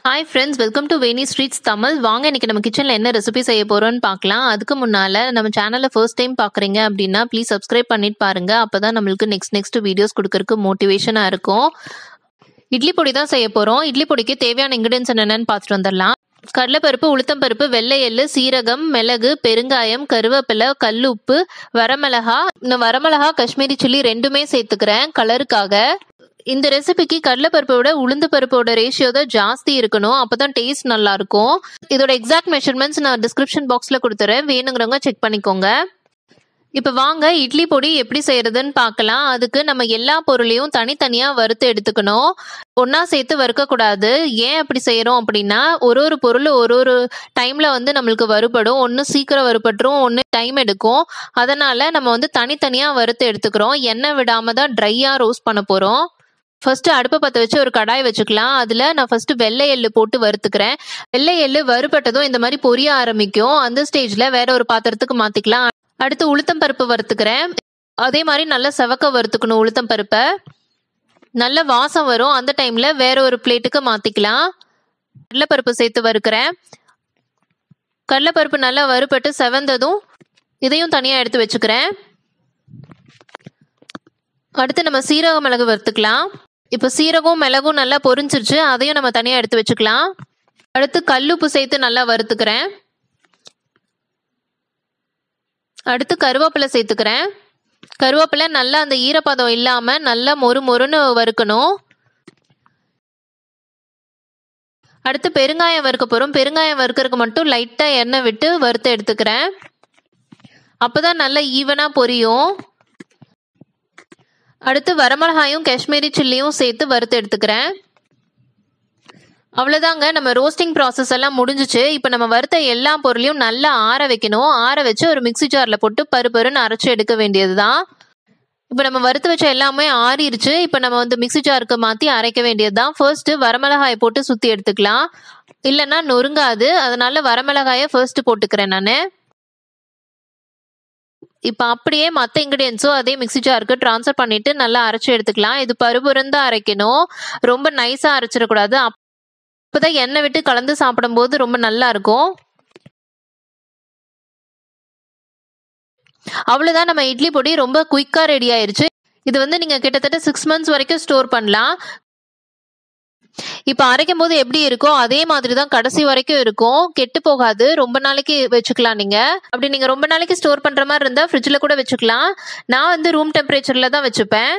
hi friends welcome to Veni streets Tamil வாங்க இன்னைக்கு நம்ம கிச்சனில் என்ன ரெசிபி செய்ய போகிறோம்னு பார்க்கலாம் அதுக்கு முன்னால் நம்ம சேனலை ஃபர்ஸ்ட் டைம் பார்க்குறீங்க அப்படின்னா ப்ளீஸ் சப்ஸ்கிரைப் பண்ணிட்டு பாருங்க அப்போ தான் நம்மளுக்கு நெக்ஸ்ட் நெக்ஸ்ட் வீடியோஸ் கொடுக்கறதுக்கு மோட்டிவேஷனாக இருக்கும் இட்லி பொடி தான் செய்ய போகிறோம் இட்லி பொடிக்கு தேவையான இன்க்ரீடியன்ஸ் என்னென்னு பார்த்துட்டு வந்துடலாம் கடலைப்பருப்பு உளுத்தம்பருப்பு வெள்ளை எள்ளு சீரகம் மிளகு பெருங்காயம் கருவேப்பிலை கல்லுப்பு வரமிளகா இந்த வரமிளகா காஷ்மீரி சில்லி ரெண்டுமே சேர்த்துக்கிறேன் கலருக்காக இந்த ரெசிபிக்கு கடலைப்பருப்போட உளுந்து பருப்போட ரேஷியோ தான் ஜாஸ்தி இருக்கணும் அப்பதான் டேஸ்ட் நல்லா இருக்கும் இதோட எக்ஸாக்ட் மெஷர்மெண்ட்ஸ் நான் டிஸ்கிரிப்ஷன் பாக்ஸ்ல கொடுத்துறேன் வேணுங்கிறவங்க செக் பண்ணிக்கோங்க இப்போ வாங்க இட்லி பொடி எப்படி செய்யறதுன்னு பார்க்கலாம் அதுக்கு நம்ம எல்லா பொருளையும் தனித்தனியா வறுத்து எடுத்துக்கணும் ஒன்னா சேர்த்து வறுக்கக்கூடாது ஏன் அப்படி செய்யறோம் அப்படின்னா ஒரு ஒரு பொருள் ஒரு ஒரு டைம்ல வந்து நம்மளுக்கு வறுபடும் ஒன்று சீக்கிரம் வறுபட்டுரும் ஒன்று டைம் எடுக்கும் அதனால நம்ம வந்து தனித்தனியா வறுத்து எடுத்துக்கிறோம் எண்ணெய் விடாம தான் ட்ரையா ரோஸ்ட் பண்ண போறோம் ஃபர்ஸ்ட் அடுப்பை பற்ற வச்சு ஒரு கடாய் வச்சுக்கலாம் அதில் நான் ஃபர்ஸ்ட் வெள்ளை எள்ளு போட்டு வறுத்துக்கிறேன் வெள்ளை எள்ளு வறுபட்டதும் இந்த மாதிரி பொரிய ஆரம்பிக்கும் அந்த ஸ்டேஜில் வேற ஒரு பாத்திரத்துக்கு மாற்றிக்கலாம் அடுத்து உளுத்தம் பருப்பு வறுத்துக்கிறேன் அதே மாதிரி நல்லா செவக்க வறுத்துக்கணும் உளுத்தம் பருப்பை நல்ல வாசம் வரும் அந்த டைமில் வேற ஒரு பிளேட்டுக்கு மாற்றிக்கலாம் கடலைப்பருப்பு சேர்த்து வறுக்கிறேன் கடலைப்பருப்பு நல்லா வறுபட்டு செவந்ததும் இதையும் தனியாக எடுத்து வச்சுக்கிறேன் அடுத்து நம்ம சீரக மிளகு வறுத்துக்கலாம் இப்போ சீரகம் மிளகும் நல்லா பொரிஞ்சிருச்சு அதையும் நம்ம தனியாக எடுத்து வச்சுக்கலாம் அடுத்து கல்லுப்பு சேர்த்து நல்லா வறுத்துக்கிறேன் அடுத்து கருவேப்பிலை சேர்த்துக்கிறேன் கருவேப்பிலை நல்லா அந்த ஈரப்பதம் இல்லாமல் நல்லா மொறு மொறுன்னு வறுக்கணும் அடுத்து பெருங்காயம் வறுக்க போகிறோம் பெருங்காயம் வறுக்கிறதுக்கு மட்டும் லைட்டாக எண்ணெய் விட்டு வறுத்து எடுத்துக்கிறேன் அப்போ தான் நல்லா ஈவனாக பொரியும் அடுத்து வரமிளகாயும் காஷ்மீரி சில்லியும் சேர்த்து வறுத்து எடுத்துக்கிறேன் அவ்வளோதாங்க நம்ம ரோஸ்டிங் ப்ராசஸ் எல்லாம் முடிஞ்சிச்சு இப்போ நம்ம வறுத்த எல்லா பொருளையும் நல்லா ஆற வைக்கணும் ஆற வச்சு ஒரு மிக்சி ஜாரில் போட்டு பருப்பருன்னு அரைச்சி எடுக்க வேண்டியது தான் இப்போ நம்ம வறுத்து வச்ச எல்லாமே ஆறிடுச்சு இப்போ நம்ம வந்து மிக்சி ஜாருக்கு மாற்றி அரைக்க வேண்டியது தான் ஃபர்ஸ்ட் வரமிளகாயை போட்டு சுற்றி எடுத்துக்கலாம் இல்லைன்னா நொறுங்காது அதனால வரமிளகாயை ஃபர்ஸ்ட் போட்டுக்கிறேன் நான் இப்போ அப்படியே மற்ற இன்க்ரீடியன்ஸும் அதே மிக்சி ஜாருக்கு ட்ரான்ஸ்ஃபர் பண்ணிட்டு நல்லா அரைச்சி எடுத்துக்கலாம் இது பருபுரந்து அரைக்கணும் ரொம்ப நைஸாக அரைச்சிடக்கூடாது அப்போதான் எண்ணெய் விட்டு கலந்து சாப்பிடும்போது ரொம்ப நல்லா இருக்கும் அவ்வளோதான் நம்ம இட்லி பொடி ரொம்ப குயிக்காக ரெடி ஆயிருச்சு இது வந்து நீங்கள் கிட்டத்தட்ட சிக்ஸ் மந்த்ஸ் வரைக்கும் ஸ்டோர் பண்ணலாம் இப்போ அரைக்கும் போது எப்படி இருக்கோ அதே மாதிரி தான் கடைசி வரைக்கும் இருக்கும் கெட்டு போகாது ரொம்ப நாளைக்கு வச்சுக்கலாம் நீங்க அப்படி நீங்க ரொம்ப நாளைக்கு ஸ்டோர் பண்ற மாதிரி இருந்தா ஃப்ரிட்ஜில் கூட வச்சுக்கலாம் நான் வந்து ரூம் டெம்பரேச்சர்ல தான் வச்சுப்பேன்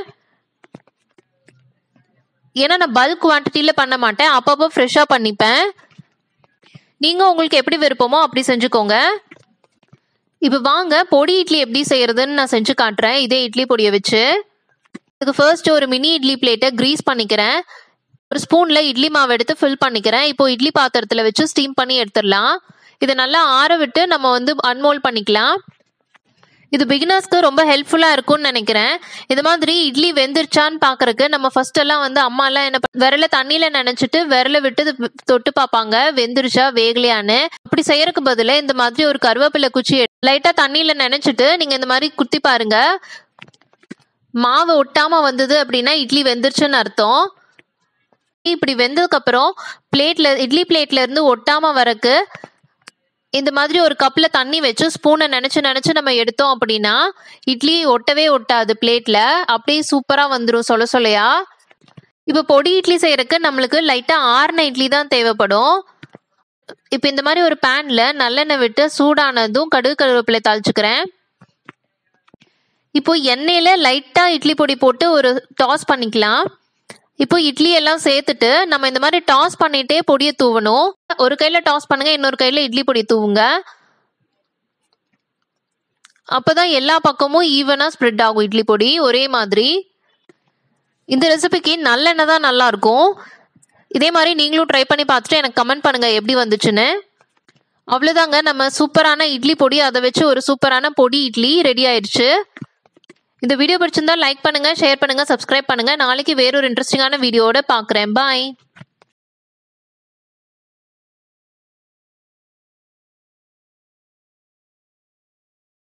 ஏன்னா நான் பல்க் குவான்டிட்டியில பண்ண மாட்டேன் அப்பப்போ ஃப்ரெஷ்ஷாக பண்ணிப்பேன் நீங்க உங்களுக்கு எப்படி விருப்பமோ அப்படி செஞ்சுக்கோங்க இப்போ வாங்க பொடி இட்லி எப்படி செய்யறதுன்னு நான் செஞ்சு காட்டுறேன் இதே இட்லி பொடியை வச்சு இதுக்கு ஃபர்ஸ்ட் ஒரு மினி இட்லி பிளேட்டை க்ரீஸ் பண்ணிக்கிறேன் ஒரு ஸ்பூன்ல இட்லி மாவு எடுத்து ஃபில் பண்ணிக்கிறேன் இப்போ இட்லி பாத்திரத்துல வச்சு ஸ்டீம் பண்ணி எடுத்துடலாம் இதை நல்லா ஆற விட்டு நம்ம வந்து அன்மோல் பண்ணிக்கலாம் இது பிகினர்ஸ்க்கு ரொம்ப ஹெல்ப்ஃபுல்லாக இருக்கும்னு நினைக்கிறேன் இது மாதிரி இட்லி வெந்துருச்சான்னு பார்க்கறக்கு நம்ம ஃபர்ஸ்ட் எல்லாம் வந்து அம்மாலாம் என்ன விரல தண்ணியில் நினச்சிட்டு விரல விட்டு தொட்டு பார்ப்பாங்க வெந்துருச்சா வேகலையான்னு அப்படி செய்யறதுக்கு பதிலாக இந்த மாதிரி ஒரு கருவேப்பிலை குச்சி லைட்டாக தண்ணியில் நினச்சிட்டு நீங்கள் இந்த மாதிரி குத்தி பாருங்க மாவு ஒட்டாமல் வந்தது அப்படின்னா இட்லி வெந்துருச்சுன்னு அர்த்தம் இப்படி வெந்ததுக்கு அப்புறம் பிளேட்ல இட்லி பிளேட்ல இருந்து ஒட்டாம வரக்கு இந்த மாதிரி ஒரு கப்ல தண்ணி வச்சு ஸ்பூனை நினைச்சு நினைச்சு நம்ம எடுத்தோம் அப்படின்னா இட்லி ஒட்டவே ஒட்டாது பிளேட்ல அப்படியே சூப்பரா வந்துடும் சொல்ல சொல்லையா இப்போ பொடி இட்லி செய்யறதுக்கு நம்மளுக்கு லைட்டா ஆறுன இட்லி தான் தேவைப்படும் இப்போ இந்த மாதிரி ஒரு பேன்ல நல்லெண்ணெய் விட்டு சூடானதும் கடுகு கருவேப்பிலை தாளிச்சுக்கிறேன் இப்போ எண்ணெயில லைட்டா இட்லி பொடி போட்டு ஒரு டாஸ் பண்ணிக்கலாம் இப்போ இட்லி எல்லாம் சேர்த்துட்டு நம்ம இந்த மாதிரி டாஸ் பண்ணிட்டே பொடியை தூவணும் ஒரு கையில டாஸ் பண்ணுங்க இன்னொரு கையில இட்லி பொடி தூவுங்க அப்பதான் எல்லா பக்கமும் ஈவனா ஸ்ப்ரெட் ஆகும் இட்லி பொடி ஒரே மாதிரி இந்த ரெசிபிக்கு நல்லெண்ணெய் தான் நல்லா இருக்கும் இதே மாதிரி நீங்களும் ட்ரை பண்ணி பார்த்துட்டு எனக்கு கமெண்ட் பண்ணுங்க எப்படி வந்துச்சுன்னு அவ்வளோதாங்க நம்ம சூப்பரான இட்லி பொடி அதை வச்சு ஒரு சூப்பரான பொடி இட்லி ரெடி ஆயிடுச்சு இந்த வீடியோ பிடிச்சிருந்தா லைக் பண்ணுங்க ஷேர் பண்ணுங்க சப்ஸ்கிரைப் பண்ணுங்க நாளைக்கு வேறொரு இன்ட்ரெஸ்டிங்கான வீடியோட பார்க்குறேன் பாய்